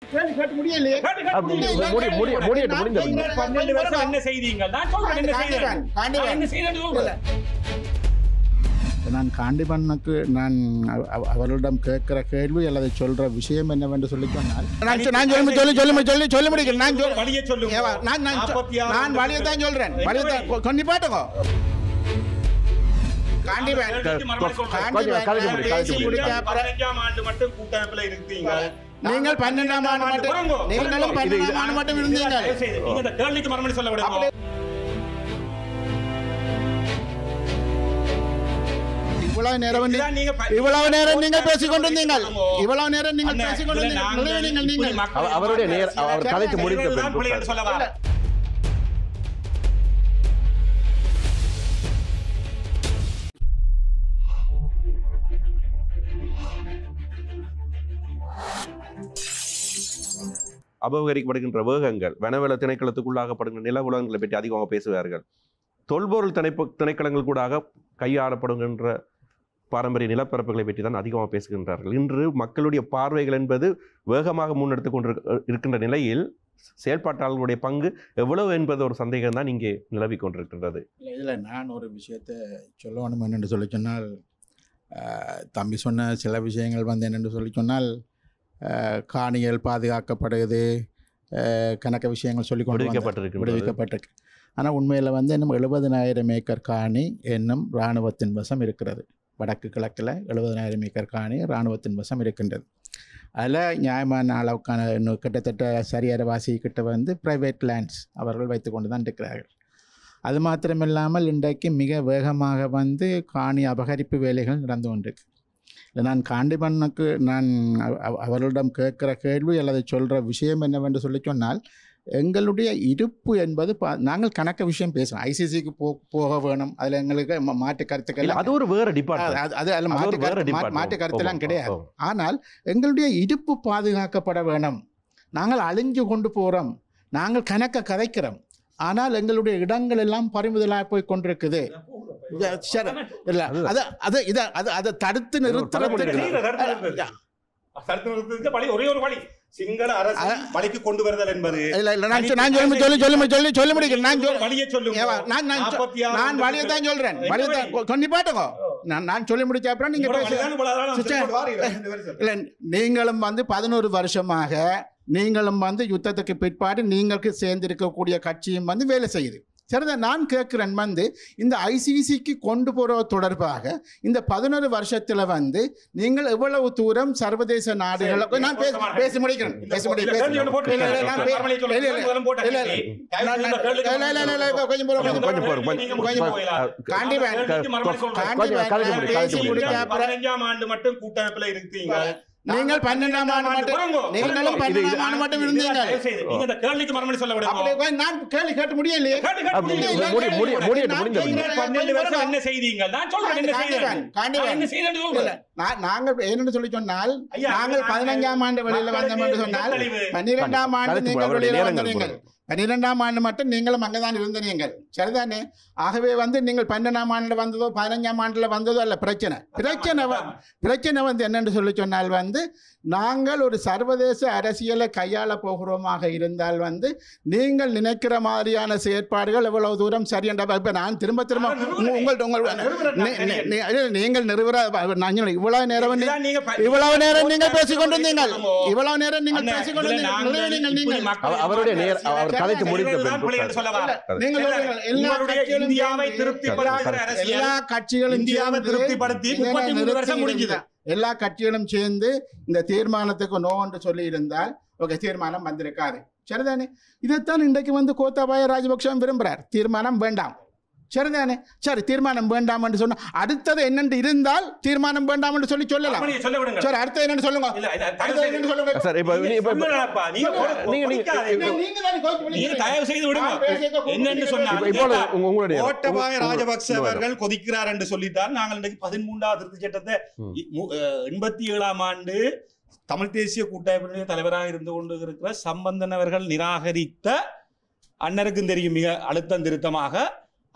கேள்வி கேட்க முடியலையே அப்படி முடியல. முடி முடி முடியட்டு முடிந்த நான் பின்பு. பன்னெண்டு வருஷம் என்ன செய்தீங்க நான் சொல்றேன் என்ன செய்தேன் காண்டிபன், காண்டிபன். நான் என்ன செய்தேன்னு சொல்றேன் நான் காண்டிபனுக்கு நான் அவ- அவ- அவரிடம் கேட்கிற கேள்வி அல்லது சொல்ற விஷயம் என்னவென்று சொல்லி சொன்னால் நான் சொ- நான் சொல்லி சொல்லி சொல்லி சொல்லி சொல்லி முடிக்கிறேன் நான் சொல் வழியை சொல்லுங்க ஏவா, நான் நான் சொ- நாற்பத்தி ஆறு நான் வழியை தான் சொல்றேன் வழியை தான் கொ- கொஞ்சம் பாட்டுங்க காண்டிபன் கேள்விக்கு மறுபடியும் சொல்றேன். காண்டிபன் கலைக்க முடியும், கலைக்க பேசி முடியும். முடிக்க அப்புறம் பதினஞ்சாம் ஆண்டு மட்டும் கூட்டமைப்புல இருக்கீங்க நீங்கள் பன்னெண்டாம் ஆண்டு மட்டும் வாங்கோ. நீங்களும் இது- பன்னெண்டாம் ஆண்டு மட்டும் இருந்தீங்க தயவு செய்து, நீங்க இந்த கேள்விக்கு மறுபடியும் சொல்ல விடுங்க இவ்வளவு நேரம் நீ- இதுதான் நீங்க ப- இவ்வளவு நேரம் நீங்கள் பேசிக் கொண்டிருந்தீங்கள் இவ்வளவு நேரம் நீங்கள் அண்ணே, பேசிக் இதுல கொண்டிருந்தீங்கள் நாங்கள் நிறைய நீங்கள் இப்படி நீங்கள் மக்களை அவ- அவருடைய நேர ஏமாற்ற அவர் கதைத்து முடித்த இதுதான் பின்பு பிள்ளைகள் சொல்ல வர. அபகரிக்கப்படுகின்ற வேகங்கள் வனவள திணைக்களத்துக்குள்ளாகப்படுகின்ற நில உலகங்களை பற்றி அதிகமாக பேசுவார்கள் தொல்பொருள் திணைப்பு திணைக்களங்கள் கூடாக கையாளப்படுகின்ற பாரம்பரிய நிலப்பரப்புகளை பற்றி தான் அதிகமாக பேசுகின்றார்கள் இன்று மக்களுடைய பார்வைகள் என்பது வேகமாக முன்னெடுத்து கொண்டு இருக்கின்ற நிலையில் செயல்பாட்டாளர்களுடைய பங்கு எவ்வளவு என்பது ஒரு சந்தேகம் தான் இங்கே நிலவிக் கொண்டிருக்கின்றது இல்லை இதில் நான் ஒரு விஷயத்தை சொல்லணும் என்னென்று சொல்லி சொன்னால் ஆஹ், தம்பி சொன்ன சில விஷயங்கள் வந்து என்னென்று சொல்லி சொன்னால் ஆஹ், காணிகள் பாதுகாக்கப்படுது ஆஹ், கணக்க விஷயங்கள் சொல்லி கொண்டு வந்தார். விடுவிக்கப்பட்டிருக்கின்றது விடுவிக்கப்பட்டிருக்கு ஆனால் உண்மையில் வந்து இன்னும் எழுபதனாயிரம் ஏக்கர் காணி இன்னும் இராணுவத்தின் வசம் இருக்கிறது வடக்கு கிழக்கில் எழுபதனாயிரம் ஏக்கர் காணி இராணுவத்தின் வசம் இருக்கின்றது அதில் நியாயமான அளவுக்கான இன்னும் கிட்டத்தட்ட சரியரவாசி கிட்ட வந்து ப்ரைவேட் லேண்ட்ஸ் அவர்கள் வைத்து கொண்டு தான் இருக்கிறார்கள் அது மாத்திரமில்லாமல் இன்றைக்கு மிக வேகமாக வந்து காணி அபகரிப்பு வேலைகள் நடந்து கொண்டிருக்கு இல்லை நான் காண்டிபனுக்கு நான் அவ- அவ- அவர்களிடம் கேட்கிற கேள்வி அல்லது சொல்கிற விஷயம் என்னவென்று சொல்லி சொன்னால் எங்களுடைய இருப்பு என்பது பா- நாங்கள் கணக்க விஷயம் பேசுகிறோம் ஐசிசிக்கு போ போக வேணும் அதில் எங்களுக்கு ம- மாற்று கருத்துக்கள் இல்ல, அது ஒரு வேற அது டிபார்ட்மெண்ட் அது- அது அதில் அது மாற்று ஒரு வேற கருத்து மா- டிபார்ட்மெண்ட் மாற்று கருத்தெல்லாம் கிடையாது ஆமா. ஆனால் எங்களுடைய இருப்பு பாதுகாக்கப்பட வேணும் நாங்கள் அழிஞ்சு கொண்டு போகிறோம் நாங்கள் கணக்க கதைக்கிறோம் ஆனால் எங்களுடைய இடங்கள் எல்லாம் பறிமுதலாக போய் கொண்டிருக்குது இது சரி இல்ல அது அது இதை அது அதை தடுத்து நிறுத்துறதுக்கு தடுத்து நிறுத்தத்துக்கு வழி ஒரே ஒரு வழி சிங்கள அரசு வழிக்கு கொண்டு வருதல் என்பது இல்ல இல்ல நான் சொ- நான் சொல்லி சொல்லி சொல்லி மு- சொல்லி சொல்லி முடிக்கிறேன் நான் சொல் வழியை சொல்லுங்க ஏவா, நான் நான் சொ- நாற்பத்தி ஆறு நான் வழியை தான் சொல்றேன் வழியை தான் கொ- கொஞ்சம் பாட்டுங்க நான் நான் சொல்லி முடிச்ச அப்புறம் நீங்க இவ்வளவு பேச வழிதானே இவ்வளவு அழகா சிஸ்டர், சொல்லிட்டு வாரீங்க, ரெண்டு வருஷம். இல்ல நீங்களும் வந்து பதினோரு வருஷமாக நீங்களும் வந்து யுத்தத்துக்கு பிற்பாடு நீங்களுக்கு சேர்ந்திருக்கக்கூடிய கட்சியும் வந்து வேலை செய்யுது சரிதான் நான் கேட்குறேன் வந்து இந்த ஐசிசிக்கு கொண்டு போகிற தொடர்பாக இந்த பதினொரு வருஷத்தில் வந்து நீங்கள் எவ்வளவு தூரம் சர்வதேச நாடுகளை நான் பேச பேசி முடிக்கிறேன் இந்த பேசி முடிக்கிறேன் கேள்வி ஒண்ணு போட்டு இல்ல, இல்ல, நான் பே- மறுமொழி சொல்லுங்க. இல்ல, இல்ல, முதல்ல போட்ட இல்ல, இல்ல. கேள்வி. தயவு நான் செய்து இந்த நான் கேள்விக்கு இல்ல, இல்ல, இல்ல, இல்ல, கொஞ்சம் போறோம், கொஞ்சம் கொஞ்சம் போறோம், கொஞ்சம் நீங்க கொஞ்சம் முடிச்சு போகலாம். காண்டி வேன். கேள்விக்கு மறுமொழி சொல்றேன். காண்டி வேன். கலைக்க முடியும், கலைக்க பேசி முடியும். முடிக்க அப்புறம் பதினஞ்சாம் ஆண்டு மட்டும் கூட்டமைப்புல இருக்கீங்க நீங்கள் பன்னெண்டாம் ஆண்டு மட்டும் நீங்களும் பன்னெண்டாம் ஆண்டு மட்டும் இருந்தீங்க தயவு செய்து, நீங்க இந்த கேள்விக்கு மறுமொழி சொல்ல விடுங்க. அப்படி போய் நான் கேள்வி கேட்டு முடியலையே கேட்டு, கேட்டு அப்படி முடியுங்க. முடி- முடி- முடி- முடியட்டு முடிந்த நீங்க பின்பு. பன்னெண்டு வருஷம் என்ன செய்தீங்க நான் சொல்றேன் என்ன செய்தேன் காண்டி நான் வேன். என்ன செய்தேன்னு இல்ல, சொல்றேன் நான் நாங்கள் என்னன்னு சொல்லி சொன்னால் ஐயா, நாங்கள் நாங்கள் பதினஞ்சாம் ஆண்டு வெளியில வந்தோம் என்று சொன்னால் தெளிவு. பன்னிரெண்டாம் ஆண்டு கருத்து நீங்கள் அவருடைய வெளியில நேரங்கள் வந்தீர்கள் பன்னிரெண்டாம் ஆண்டு மட்டும் நீங்களும் அங்கதான் இருந்த நீங்கள் சரிதானே ஆகவே வந்து நீங்கள் பன்னெண்டாம் ஆண்டுல வந்ததோ பதினஞ்சாம் ஆண்டுல வந்ததோ அல்ல பிரச்சனை பிரச்சனை வ- பிரச்சனை வந்து என்னன்னு சொல்லி சொன்னால் வந்து நாங்கள் ஒரு சர்வதேச அரசியலை கையாள போகிறோமாக இருந்தால் வந்து நீங்கள் நினைக்கிற மாதிரியான செயற்பாடுகள் எவ்வளவு தூரம் சரி என்ற இப்ப நான் திரும்ப திரும்ப உங்க- உங்கள்ட்ட உங்கள் நீ- நீ- நீ- இல்ல, நீங்கள் நிறுவன நாங்கள் இவ்வளவு நேரம் வந்து- இதுதான் நீங்க ப- இவ்வளவு நேரம் நீங்கள் பேசிக் கொண்டிருந்தீங்கள் இவ்வளவு நேரம் நீங்கள் அண்ணா, பேசிக் இதுல கொண்டிருந்தீங்கள் நாங்கள் நீங்கள் நீங்கள் இப்படி நீங்கள் மக்களை அவ- அவருடைய நேர அவர் கதைத்து முடித்த இதுதான் பின்பு பிள்ளைகள் சொல்ல வர. நீங்கள் சொல்லுங்கள். எல்லா உங்களுடைய கட்சிகளும் இந்தியாவை சேர்ந்து- திருப்திப்படுத்துகிற எல்லா அரசியல் எல்லா கட்சிகளும் இந்தியாவை சேர்ந்து திருப்திப்படுத்தி இதனை முப்பத்தி மூணு வருஷம் நிறுத்தி முடிஞ்சுது இருந்தால், எல்லா கட்சிகளும் சேர்ந்து இந்த தீர்மானத்துக்கு நோ என்று சொல்லி இருந்தால் ஓகே தீர்மானம் வந்திருக்காது சரிதானே இதைத்தான் இன்றைக்கு வந்து கோத்தாபாய ராஜபக்ஷம் விரும்புறார் தீர்மானம் வேண்டாம் சரிதானே சரி தீர்மானம் வேண்டாம் என்று சொன்னா அடுத்தது என்னென்று இருந்தால் தீர்மானம் வேண்டாம் என்று சொல்லி சொல்லலாம் மறுபடியும் சொல்ல விடுங்க சரி அடுத்தது என்னன்னு சொல்லுங்க இல்ல, இது தயவு அடுத்தது செய்து- என்னன்னு சொல்லுங்க சார் இப்ப நீ- இப்ப இப்ப- சொல்லுங்கப்பா, நீங்க போட- நீங்க- நீங்க- பொய்க்காதீங்க. நீங்க தானே கோச்சு நீங்க பண்ணிக்கிறீங்க. தயவு செய்து விடுங்க நான் பேசிக்க என்னன்னு சொன்னா இப்ப- இப்பொழுது உங்க- உங்களுடைய கோட்டபாய உங்க- ராஜபக்ச உங்க- அவர்கள் கொதிக்கிறார் என்று சொல்லித்தான் நாங்கள் இன்றைக்கு பதிமூன்றாவது திருத்த சட்டத்தை ம். இ- மு- அஹ், எண்பத்தி ஏழாம் ஆண்டு தமிழ் தேசிய கூட்டமைப்பினுடைய தலைவராக இருந்து கொண்டு இருக்கிற சம்பந்தன் அவர்கள் நிராகரித்த அண்ணருக்கும் தெரியும் மிக அழுத்தம் திருத்தமாக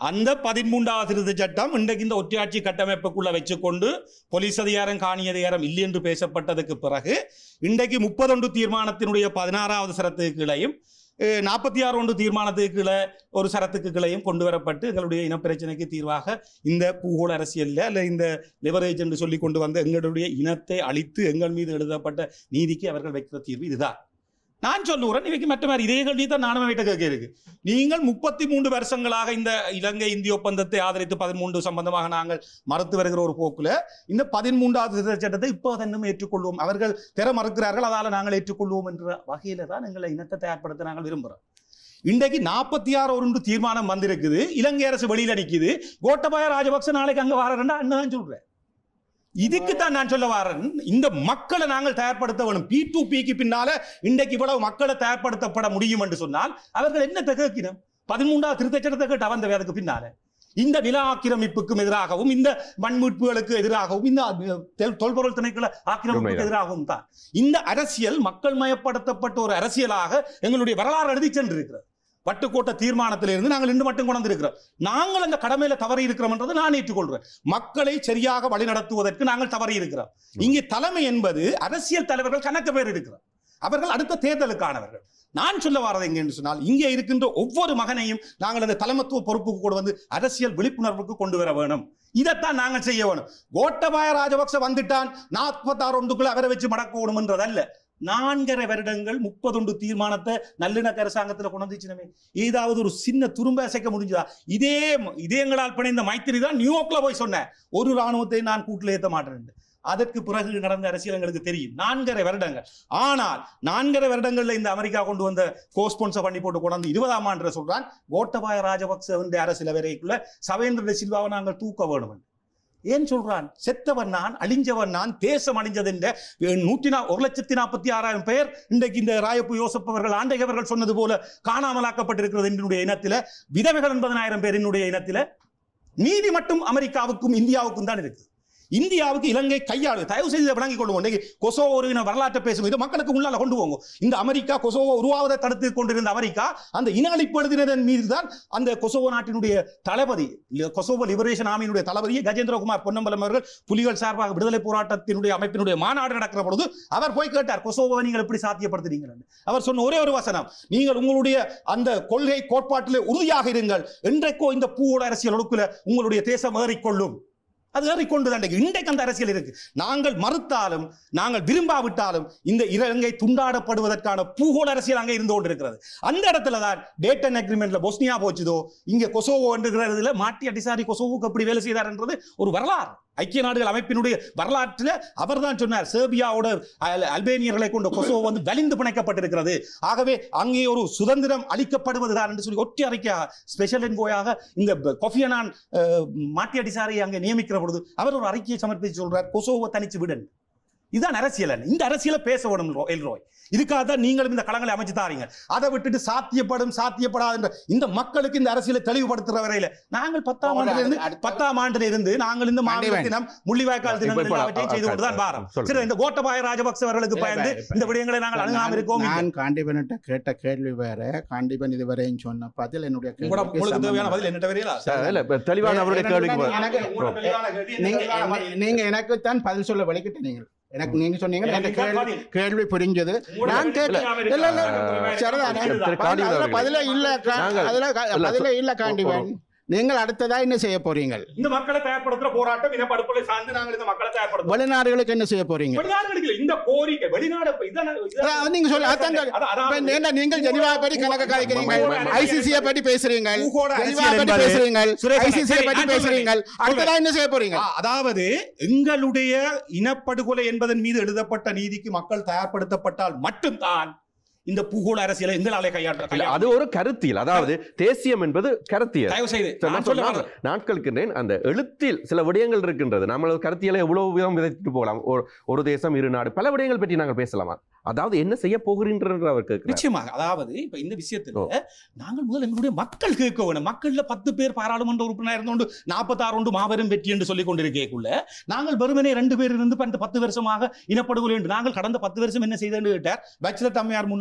அந்த பதிமூன்றாவது திருத்த சட்டம் இன்றைக்கு இந்த ஒற்றையாட்சி கட்டமைப்புக்குள்ள வச்சுக்கொண்டு போலீஸ் அதிகாரம் காணி அதிகாரம் இல்லை என்று பேசப்பட்டதுக்கு பிறகு இன்றைக்கு முப்பதொன்று தீர்மானத்தினுடைய பதினாறாவது சரத்துக்கு கீழையும் நாற்பத்தி ஆறு ஒன்று தீர்மானத்துக்கு கீழே ஒரு சரத்துக்கு கீழையும் கொண்டு வரப்பட்டு எங்களுடைய இனப்பிரச்சனைக்கு தீர்வாக இந்த பூகோள அரசியலில் அல்ல இந்த லிவரேஜ் என்று சொல்லி கொண்டு வந்த எங்களுடைய இனத்தை அழித்து எங்கள் மீது எழுதப்பட்ட நீதிக்கு அவர்கள் வைக்கிற தீர்வு இதுதான் நான் சொல்லுகிறேன் இவைக்கு மற்ற மாதிரி இதே கேள்வி தான் நானும் வீட்டை கேட்க இருக்கு நீங்கள் முப்பத்தி மூன்று வருஷங்களாக இந்த இலங்கை இந்திய ஒப்பந்தத்தை ஆதரித்து பதிமூன்று சம்பந்தமாக நாங்கள் மறுத்து வருகிற ஒரு போக்குல இந்த பதிமூன்றாவது திருத்தச் சட்டத்தை இப்போ அதன்னும் ஏற்றுக்கொள்வோம் அவர்கள் திற மறுக்கிறார்கள் அதால நாங்கள் ஏற்றுக்கொள்வோம் என்ற வகையில தான் எங்களை இனத்தை தயார்படுத்த நாங்கள் விரும்புகிறோம் இன்றைக்கு நாற்பத்தி ஆறு ஒரு தீர்மானம் வந்திருக்குது இலங்கை அரசு வெளியில நிக்குது கோட்டபாய ராஜபக்ச நாளைக்கு அங்க வாரண்டா அண்ணன் சொல்றேன் இதுக்கு தான் நான் சொல்ல வரேன் இந்த மக்களை நாங்கள் தயார்படுத்த வேணும் பி டு பிக்கு பின்னால இன்றைக்கு இவ்வளவு மக்களை தயார்படுத்தப்பட முடியும் என்று சொன்னால் அவர்கள் என்ன கேட்கணும் பதிமூன்றாவது திருத்தச் சட்டத்தை கேட்டு அவந்த அதுக்கு பின்னால இந்த நில ஆக்கிரமிப்புக்கும் எதிராகவும் இந்த மண்மீட்புகளுக்கு எதிராகவும் இந்த தொல்- தொல்பொருள் திணைக்கள ஆக்கிரமிப்புக்கு உண்மைதான். எதிராகவும் தான் இந்த அரசியல் மக்கள் மயப்படுத்தப்பட்ட ஒரு அரசியலாக எங்களுடைய வரலாறு எழுதி சென்றிருக்கிறது வட்டுக்கோட்டை தீர்மானத்திலிருந்து நாங்கள் இன்று மட்டும் கொண்டு இருக்கிறோம் நாங்கள் அந்த கடமையில தவறி இருக்கிறோம் என்றதை நான் ஏற்றுக்கொள்றேன் மக்களை சரியாக வழிநடத்துவதற்கு நாங்கள் தவறி இருக்கிறோம் இங்கே தலைமை என்பது அரசியல் தலைவர்கள் கணக்கு பேர் இருக்கிறோம் அவர்கள் அடுத்த தேர்தலுக்கானவர்கள் நான் சொல்ல வரது எங்க என்று சொன்னால் இங்கே இருக்கின்ற ஒவ்வொரு மகனையும் நாங்கள் அந்த தலைமத்துவ பொறுப்புக்கு கொண்டு வந்து அரசியல் விழிப்புணர்வுக்கு கொண்டு வர வேணும் இதைத்தான் நாங்கள் செய்ய வேணும் கோட்டபாய ராஜபக்ச வந்துட்டான் நாற்பத்தாறு ஒன்றுக்குள்ள அவரை வச்சு மடக்க என்றதல்ல நான்கரை வருடங்கள் முப்பதொண்டு தீர்மானத்தை நல்லிணக்க அரசாங்கத்தில் கொண்டு வந்துச்சுனமே ஏதாவது ஒரு சின்ன துரும்ப அசைக்க முடிஞ்சதா இதே இதே எங்களால் பிணைந்த மைத்திரி தான் நியூயார்க்ல போய் சொன்னேன் ஒரு ராணுவத்தை நான் கூட்டில் ஏற்ற மாட்டேன் அதற்கு பிறகு நடந்த அரசியல் எங்களுக்கு தெரியும் நான்கரை வருடங்கள் ஆனால் நான்கரை வருடங்கள்ல இந்த அமெரிக்கா கொண்டு வந்த கோஸ்பான்சர் பண்ணி போட்டு கொண்டாந்து இருபதாம் ஆண்டு சொல்றான் கோட்டபாய ராஜபக்ச அரசியல் வரைக்குள்ள சவேந்திர சில்வாவை நாங்கள் தூக்க வேணும் என்று. ஏன் சொல்றான் செத்தவன் நான் அழிஞ்சவன் நான் தேசம் அழிஞ்சது என்ற நூற்றி நா ஒரு லட்சத்தி நாற்பத்தி ஆறாயிரம் பேர் இன்றைக்கு இந்த ராயப்பு யோசப் அவர்கள் ஆண்டை அவர்கள் சொன்னது போல காணாமலாக்கப்பட்டிருக்கிறது என்னுடைய இனத்தில விதவைகள் எண்பதனாயிரம் பேர் என்னுடைய இனத்தில நீதி மட்டும் அமெரிக்காவுக்கும் இந்தியாவுக்கும் தான் இருக்கு இந்தியாவுக்கு இலங்கை கையாளு தயவு செய்து இதை விளங்கிக் கொள்வோம் இன்னைக்கு கொசோவோ ஒரு இன வரலாற்றை பேசும் இது மக்களுக்கு உள்ளால கொண்டு போங்க இந்த அமெரிக்கா கொசோவோ உருவாவதை தடுத்து கொண்டிருந்த அமெரிக்கா அந்த இன அழிப்பு எழுதினதன் மீது தான் அந்த கொசோவோ நாட்டினுடைய தளபதி இல்ல, கொசோவோ லிபரேஷன் ஆர்மியினுடைய தளபதி கஜேந்திரகுமார் பொன்னம்பலம் அவர்கள் புலிகள் சார்பாக விடுதலை போராட்டத்தினுடைய அமைப்பினுடைய மாநாடு நடக்கிற பொழுது அவர் போய் கேட்டார் கொசோவோவை நீங்கள் எப்படி சாத்தியப்படுத்துறீங்க அவர் சொன்ன ஒரே ஒரு வசனம் நீங்கள் உங்களுடைய அந்த கொள்கை கோட்பாட்டிலே உறுதியாக இருங்கள் என்றைக்கோ இந்த பூவோட அரசியல் ஒடுக்குல உங்களுடைய தேசம் ஏறிக்கொள்ளும் அது ஏறிக்கொண்டு தான் இன்றைக்கு அந்த அரசியல் இருக்கு நாங்கள் மறுத்தாலும் நாங்கள் விரும்பாவிட்டாலும் இந்த இலங்கை துண்டாடப்படுவதற்கான பூகோள அரசியல் அங்கே இருந்து கொண்டிருக்கிறது அந்த இடத்துல தான் டேட்டன் அக்ரிமெண்ட்ல பொஸ்னியா போச்சுதோ இங்க கொசோவோ என்றதுல மாட்டி அடிசாரி கொசோவோக்கு எப்படி வேலை செய்தார் என்றது ஒரு வரலாறு ஐக்கிய நாடுகள் அமைப்பினுடைய வரலாற்றில் அவர் தான் சொன்னார் செர்பியாவோட அல்- அல்பேனியர்களை கொண்ட கொசோவோ வந்து வலிந்து பிணைக்கப்பட்டிருக்கிறது ஆகவே அங்கே ஒரு சுதந்திரம் அளிக்கப்படுவதுதான் என்று சொல்லி ஒற்றை அறிக்கையாக ஸ்பெஷல் என்கோயாக இந்த ப- கொஃபி அனான் அஹ், மாட்டி அடிசாரை அங்கே நியமிக்கிற பொழுது அவர் ஒரு அறிக்கையை சமர்ப்பித்து சொல்றார் கொசோவோ தனிச்சு விடன் இதுதான் அரசியல் இந்த அரசியலை பேச வேணும் ரோ- எல்ரோய் இதுக்காக தான் நீங்களும் இந்த களங்களை அமைச்சு தாரீங்க அதை விட்டுட்டு சாத்தியப்படும் சாத்தியப்படாது என்ற இந்த மக்களுக்கு இந்த அரசியலை தெளிவுபடுத்துற வரையில நாங்கள் பத்தாம் போகல, ஆண்டுல இருந்து அடுத்த- பத்தாம் ஆண்டுல இருந்து நாங்கள் இந்த மாநில கண்டிப்பா. தினம் முள்ளிவாய்க்கால் இப்ப- தினம் இப்ப- எல்லாவற்றையும் செய்து கொண்டு தான் வாரம் சொல்லுங்க. சரி இந்த கோட்டபாய ராஜபக்ச அவர்களுக்கு இல்ல, பயந்து இப்ப- இந்த விடயங்களை நாங்கள் அணுகாம இருக்கோம் இல்லை. நான் காண்டிபன்கிட்ட கேட்ட கேள்வி வேற காண்டிபன் இதுவரையும் சொன்ன பதில் என்னுடைய உங்களோட கேள்விக்கு உங்களுக்கு தேவையான சம்பந்தம் பதில் என்னட்ட வரையில சார், இல்ல இப்ப தெளிவான அவருடைய எனக்கு- கேள்விக்கு பதில். எனக்கு- உங்களோட தெளிவான கேள்வி, என்ன நீங்க தெளிவான பதில்? நீங்க எனக்கு தான் பதில் சொல்ல வலிக்கிட்டு நீங்கள் எனக்கு நீங்க சொன்னீங்க எனக்கு எனக்கு கேள்வி பதில். கேள்வி புரிஞ்சது உங்களோட நான் பதில் கேட்க தெரியாம இல்ல இல்ல இருக்கா? சரிதானே திரு பதில் காண்டிபன் அதுல அவர்களே. பதிலே இல்ல கா- நாங்கள் அதுல க- இல்ல, பதிலே இல்ல ஒரு- காண்டிபன் நீங்கள் அடுத்ததா என்ன செய்ய போறீங்க இந்த மக்களை தயார்படுத்துற போராட்டம் இனப்படுகொலை சார்ந்து நாங்கள் இந்த மக்களை தயார்படுத்துறோம் வெளிநாடுகளுக்கு என்ன செய்ய போறீங்க வெளிநாடுகளுக்கு இல்ல, இந்த கோரிக்கை வெளிநாடு இப்ப இதான- இதான- அதான் நீங்க சொல்லு அதான் அதான், அதான். இப்ப ஏன்டா நீங்கள் ஜெனிவா பத்தி கணக்கு காய்க்கிறீங்க பூகோள ஐசிசிய பத்தி பேசுறீங்க பூகோள ஜெனிவா அரசியல் பத்தி என்பது- பேசுறீங்க சுரேஷ் அண்ணா, ஐசிசிய சரி, பத்தி நான் பேசுறீங்க சொல்றேன். அடுத்ததா என்ன செய்ய போறீங்க ஆ, அதாவது எங்களுடைய இனப்படுகொலை என்பதன் மீது எழுதப்பட்ட நீதிக்கு மக்கள் தயார்படுத்தப்பட்டால் மட்டும்தான் இந்த பூகோள அரசியலை எங்களாலே கையாற்ற இல்ல, அது ஒரு கருத்தியல் அதாவது தேசியம் என்பது கருத்தியல் தயவு செய்து சரி, நான் நான் சொல்ல சொல்ல- வரேன். நான் கேட்கின்றேன் அந்த எழுத்தில் சில விடயங்கள் இருக்கின்றது நம்ம கருத்தியலை எவ்வளவு விதம் விதைத்துட்டு போகலாம் ஒரு ஒரு தேசம் இரு நாடு பல விடயங்கள் பற்றி நாங்கள் பேசலாமா அதாவது என்ன செய்ய போகிறீன்ற அவர் கேட்கிறார் நிச்சயமாக அதாவது இப்ப இந்த விஷயத்துல ஓ. நாங்கள் முதல்ல எங்களுடைய மக்கள் கேட்க வேணும் மக்கள்ல பத்து பேர் பாராளுமன்ற உறுப்பினர் இருந்தோண்டு நாற்பத்தாறு ஒன்று மாபெரும் வெற்றி என்று சொல்லிக் கொண்டிருக்கக்குள்ள நாங்கள் வெறுமனே ரெண்டு பேர் இருந்து இப்ப இந்த பத்து வருஷமாக இனப்படுகொலை என்று நாங்கள் கடந்த பத்து வருஷம் என்ன செய்தேன்னு கேட்டார் பட்சலத் அம்மையார் முன்னால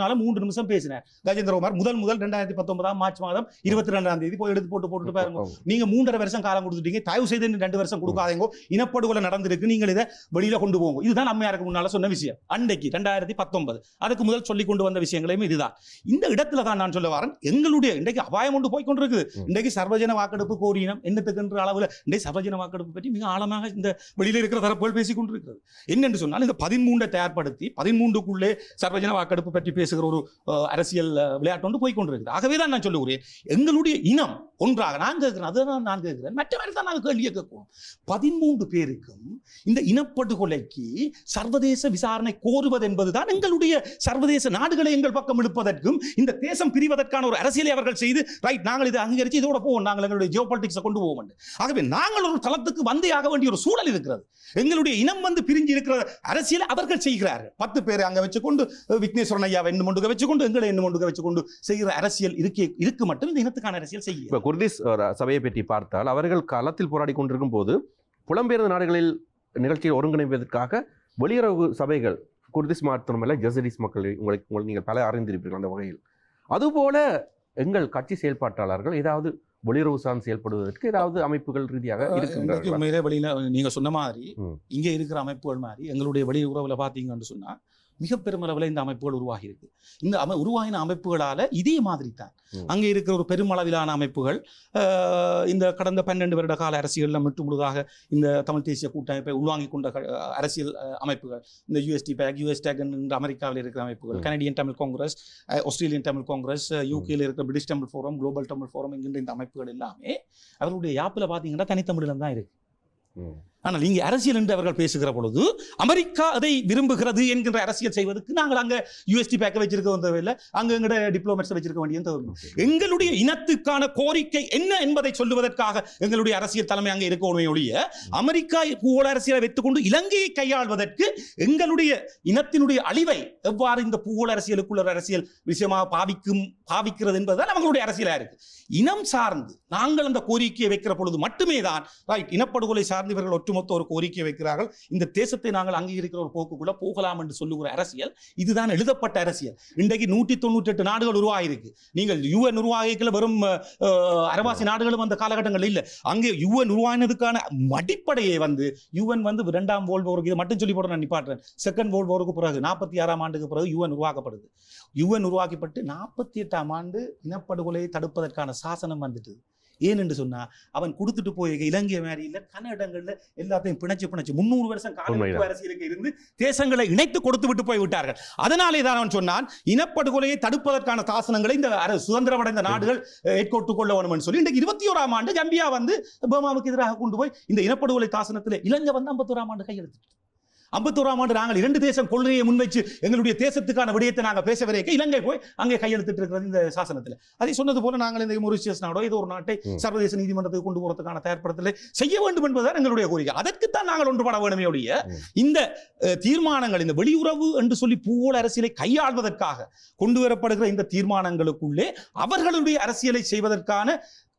முன்னால மூன்று நிமிஷம் பேசினார் கஜேந்திரகுமார் முதல் முதல் ரெண்டாயிரத்தி பத்தொன்பதாம் மார்ச் மாதம் இருபத்தி ரெண்டாம் தேதி போய் எடுத்து போட்டு போட்டுட்டு பாருங்க நீங்க மூன்றரை வருஷம் காலம் கொடுத்துட்டீங்க தயவு செய்து இன்னும் ரெண்டு வருஷம் கொடுக்காதீங்க இனப்படுகொலை நடந்திருக்கு நீங்கள் இதை வெளியில கொண்டு போங்க இதுதான் அம்மையாருக்கு முன்னால சொன்ன விஷயம் அன்றைக்கு ரெண்டாயிரத்தி பத்தொன்பது அதுக்கு முதல் சொல்லி கொண்டு வந்த விஷயங்களையும் இதுதான் இந்த இடத்துல தான் நான் சொல்ல வரேன் எங்களுடைய இன்றைக்கு அபாயம் கொண்டு போய் கொண்டிருக்குது ம். இன்றைக்கு சர்வஜன வாக்கெடுப்பு கோரினம் என்னத்துக்குன்ற அளவுல இன்றைக்கு சர்வஜன வாக்கெடுப்பு பற்றி மிக ஆழமாக இந்த வெளியில இருக்கிற தரப்புகள் பேசிக் கொண்டிருக்கிறது என்னென்று சொன்னால் இந்த பதிமூன்றை தயார்படுத்தி பதிமூன்றுக்குள்ளே சர்வஜன வாக்கெடுப்பு பற்றி பேசுகிற ஒரு அஹ், அரசியல் அஹ், விளையாட்டு ஒன்று போய் கொண்டிருக்கிறது ஆகவே தான் நான் சொல்லுகிறேன் எங்களுடைய இனம் ஒன்றாக நான் கேட்கிறேன் அதுதான் நான் கேட்கிறேன் மற்றவரை தான் நாங்கள் கேள்வியை கேட்கிறோம் பதிமூன்று பேருக்கும் இந்த இனப்படுகொலைக்கு சர்வதேச விசாரணை கோருவது என்பதுதான் எங்களுடைய சர்வதேச நாடுகளை எங்கள் பக்கம் இழுப்பதற்கும் இந்த தேசம் பிரிவதற்கான ஒரு அரசியலை அவர்கள் செய்து ரைட் நாங்கள் இதை அங்கீகரித்து இதோட போவோம் நாங்கள் எங்களுடைய ஜியோ பாலிட்டிக்ஸை கொண்டு போவோம் என்று. ஆகவே நாங்கள் ஒரு தளத்துக்கு வந்தே ஆக வேண்டிய ஒரு சூழல் இருக்கிறது எங்களுடைய இனம் வந்து பிரிஞ்சு இருக்கிற அரசியலை அவர்கள் செய்கிறார்கள் பத்து பேரை அங்க வச்சுக்கொண்டு அஹ், விக்னேஸ்வரன் ஐயாவை என்ன மொண்டுக வச்சுக்கொண்டு எங்களை என்ன மொண்டுக வச்சுக்கொண்டு செய்கிற அரசியல் இருக்கே இருக்கு மட்டும் இந்த இனத்துக்கான அரசியல் செய்ய இப்போ குர்திஸ் ஒரு சபையை பற்றி பார்த்தால் அவர்கள் களத்தில் போராடி கொண்டிருக்கும் போது புலம்பெயர்ந்த நாடுகளில் நிகழ்ச்சியை ஒருங்கிணைப்பதற்காக வெளியுறவு சபைகள் குர்திஸ் மாத்திரமல்ல ஜெசடிஸ் மக்கள் உங்களுக்கு உங்களுக்கு நீங்கள் பல அறிந்திருப்பீர்கள் அந்த வகையில் அதுபோல எங்கள் கட்சி செயல்பாட்டாளர்கள் ஏதாவது வெளியுறவு சார்ந்து செயல்படுவதற்கு ஏதாவது அமைப்புகள் ரீதியாக இன்னைக்கு இருக்கின்றார்கள் உண்மையிலே வெளியில நீங்க சொன்ன மாதிரி ம். இங்க இருக்கிற அமைப்புகள் மாதிரி எங்களுடைய வெளி உறவுல பாத்தீங்கன்னு சொன்னா மிக பெருமளவில் இந்த அமைப்புகள் உருவாகி இருக்கு இந்த அமை உருவாகின அமைப்புகளால இதே மாதிரி தான் ம். அங்கே இருக்கிற ஒரு பெருமளவிலான அமைப்புகள் ஆஹ், இந்த கடந்த பன்னெண்டு வருட கால அரசியலில் முற்று முழுதாக இந்த தமிழ் தேசிய கூட்டமைப்பை உள்வாங்கி கொண்ட க- அரசியல் அஹ், அமைப்புகள் இந்த யூஎஸ்டி பேக் யூஎஸ் டேக் என்ற அமெரிக்காவில் இருக்கிற அமைப்புகள் ம். Canadian Tamil congress ah, Australian Tamil congress யூகேல இருக்கிற British Tamil forum global Tamil forum என்கின்ற இந்த அமைப்புகள் எல்லாமே அவர்களுடைய யாப்பில் பார்த்தீங்கன்னா தனித்தமிழில் தான் இருக்கு ம். ஆனால் இங்கே அரசியல் என்று அவர்கள் பேசுகிற பொழுது அமெரிக்கா அதை விரும்புகிறது என்கின்ற அரசியல் செய்வதற்கு நாங்கள் அங்க யூஎஸ்டி பேக்க வச்சிருக்க தேவையில்லை அங்க எங்கட டிப்ளோமேட்ஸ் வச்சிருக்க வேண்டிய தேவை எங்களுடைய இனத்துக்கான கோரிக்கை என்ன என்பதை சொல்லுவதற்காக எங்களுடைய அரசியல் தலைமை அங்கே இருக்கணுமே ஒழிய அமெரிக்கா பூகோள அரசியலை வைத்துக்கொண்டு இலங்கையை கையாள்வதற்கு எங்களுடைய இனத்தினுடைய அழிவை எவ்வாறு இந்த பூகோள அரசியலுக்குள்ள ஒரு அரசியல் விஷயமாக பாவிக்கும் பாவிக்கிறது என்பதுதான் அவங்களுடைய அரசியலா இருக்கு இனம் சார்ந்து நாங்கள் அந்த கோரிக்கையை வைக்கிற பொழுது மட்டுமே தான் ரைட் இனப்படுகொலை சார்ந்து இவர்கள் ஒட்டுமொத்த ஒரு கோரிக்கை வைக்கிறார்கள் இந்த தேசத்தை நாங்கள் அங்கீகரிக்கிற ஒரு போக்குக்குள்ள போகலாம் என்று சொல்லுகிற அரசியல் இதுதான் எழுதப்பட்ட அரசியல் இன்றைக்கு நூற்றி தொண்ணூற்றி எட்டு நாடுகள் உருவாகிருக்கு நீங்கள் யுஎன் உருவாகிக்கல வெறும் அஹ், அரவாசி நாடுகளும் அந்த காலகட்டங்கள் இல்லை அங்கே யுஎன் உருவானதுக்கான அடிப்படையை வந்து யுஎன் வந்து இரண்டாம் வேர்ல்ட் போருக்கு இதை மட்டும் சொல்லி போட நான் நிப்பாட்டுறேன் செகண்ட் வேர்ல்ட் போருக்கு பிறகு நாற்பத்தி ஆறாம் ஆண்டுக்கு பிறகு யுஎன் உருவாக்கப்படுது யுஎன் உருவாக்கப்பட்டு நாற்பத்தி எட்டாம் ஆண்டு இனப்படுகொலையை தடுப்பதற்கான சாசனம் வந்துட்டு ஏன் என்று சொன்னா அவன் கொடுத்துட்டு போய் இலங்கை மாதிரி இல்ல கன இடங்கள்ல எல்லாத்தையும் பிணைச்சு பிணைச்சு முன்னூறு வருஷம் காலனித்துவ உண்மைதான். அரசியலுக்கு இருந்து தேசங்களை இணைத்து கொடுத்து விட்டு போய் விட்டார்கள் அதனாலே தான் அவன் சொன்னான் இனப்படுகொலையை தடுப்பதற்கான சாசனங்களை இந்த அர- சுதந்திரமடைந்த நாடுகள் அஹ், ஏற்கொட்டுக் கொள்ள வேணும்னு சொல்லி இன்றைக்கு இருபத்தி ஓராம் ஆண்டு ஜம்பியா வந்து பர்மாவுக்கு எதிராக கொண்டு போய் இந்த இனப்படுகொலை சாசனத்தில் இலங்கை வந்து ஐம்பத்தோராம் ஆண்டு கையெழுத்து ஐம்பத்தோராம் ஆண்டு நாங்கள் இரண்டு தேசம் கொள்கையை முன்வைச்சு எங்களுடைய தேசத்துக்கான விடயத்தை நாங்கள் பேச வரைக்கும் இலங்கை போய் அங்கே கையெழுத்திட்டு இருக்கிறது இந்த சாசனத்தில் அதை சொன்னது போல நாங்கள் இந்த மொரிஷியஸ் நாடோ ஏதோ ஒரு நாட்டை ம். சர்வதேச நீதிமன்றத்துக்கு கொண்டு போறதுக்கான தயார்படுத்தலை செய்ய வேண்டும் என்பதுதான் எங்களுடைய கோரிக்கை அதற்குத்தான் நாங்கள் ஒன்றுபட வேண்டுமே ஒழிய ம். இந்த அஹ், தீர்மானங்கள் இந்த வெளியுறவு என்று சொல்லி பூவோல அரசியலை கையாள்வதற்காக கொண்டு வரப்படுகிற இந்த தீர்மானங்களுக்குள்ளே அவர்களுடைய அரசியலை செய்வதற்கான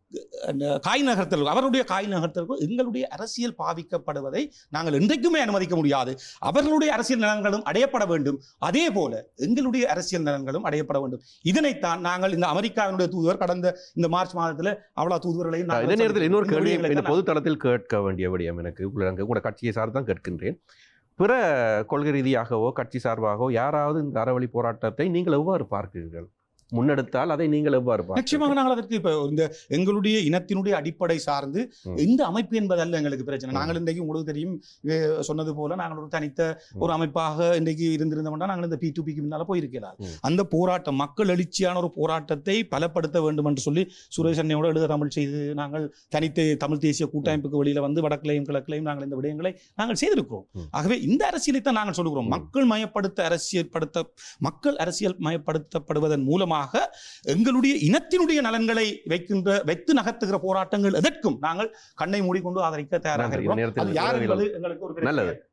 அஹ், காய் நகர்த்தல் அவருடைய காய் நகர்த்தல்கள் எங்களுடைய அரசியல் பாவிக்கப்படுவதை நாங்கள் என்றைக்குமே அனுமதிக்க முடியாது அவர்களுடைய அரசியல் நலன்களும் அடையப்பட வேண்டும் அதே போல எங்களுடைய அரசியல் நலன்களும் அடையப்பட வேண்டும் இதனைத்தான் நாங்கள் இந்த அமெரிக்காவினுடைய தூதுவர் கடந்த இந்த மார்ச் மாதத்தில் அவ்வளவு தூதுவர்களையும் நாங்கள் இதே நேரத்தில் இன்னொரு இந்த கேள்வி விடயங்களை இந்த தான் பொது தளத்தில் கேட்க வேண்டிய விடயம் எனக்கு உங்களை உங்களோட கட்சியை சார்ந்து தான் கேட்கின்றேன் பிற கொள்கை ரீதியாகவோ கட்சி சார்பாகவோ யாராவது இந்த அறவழி போராட்டத்தை நீங்கள் எவ்வாறு பார்க்கிறீர்கள் முன்னெடுத்தால் அதை நீங்கள் எவ்வாறு நிச்சயமாக பார்க்கிறீர்கள் நாங்கள் அதற்கு இப்ப இந்த எங்களுடைய இனத்தினுடைய அடிப்படை சார்ந்து ம். எந்த அமைப்பு என்பதல்ல எங்களுக்கு பிரச்சனை ம். நாங்கள் இன்றைக்கு உங்களுக்கு தெரியும் வே- சொன்னது போல நாங்கள் ஒரு தனித்த ஒரு அமைப்பாக இன்றைக்கு இருந்திருந்தோம்னா நாங்கள் இந்த பி டு பிக்கு முன்னால போயிருக்கலாம் ம். அந்த போராட்டம் மக்கள் எழுச்சியான ஒரு போராட்டத்தை பலப்படுத்த வேண்டும் என்று சொல்லி சுரேஷ் அண்ணையோட எழுத தமிழ் செய்து நாங்கள் தனித்து தமிழ் தேசிய கூட்டமைப்புக்கு வெளியில வந்து வடக்கிலையும் கிழக்கிலையும் நாங்கள் இந்த விடயங்களை நாங்கள் செய்திருக்கிறோம் ம். ஆகவே இந்த அரசியலை தான் நாங்கள் சொல்லுகிறோம் ம். மக்கள் மயப்படுத்த அரசியல்படுத்த மக்கள் அரசியல் மயப்படுத்தப்படுவதன் மூலமாக எங்களுடைய இனத்தினுடைய நலன்களை வைக்கின்ற வைத்து நகர்த்துகிற போராட்டங்கள் எதற்கும் நாங்கள் கண்ணை மூடிக்கொண்டு ஆதரிக்க தயாராக நன்றி. இந்த இருக்கிறோம் நேரத்தில் அது யார் உறவுகள் என்பது எங்களுக்கு ஒரு பெரிய நல்லது.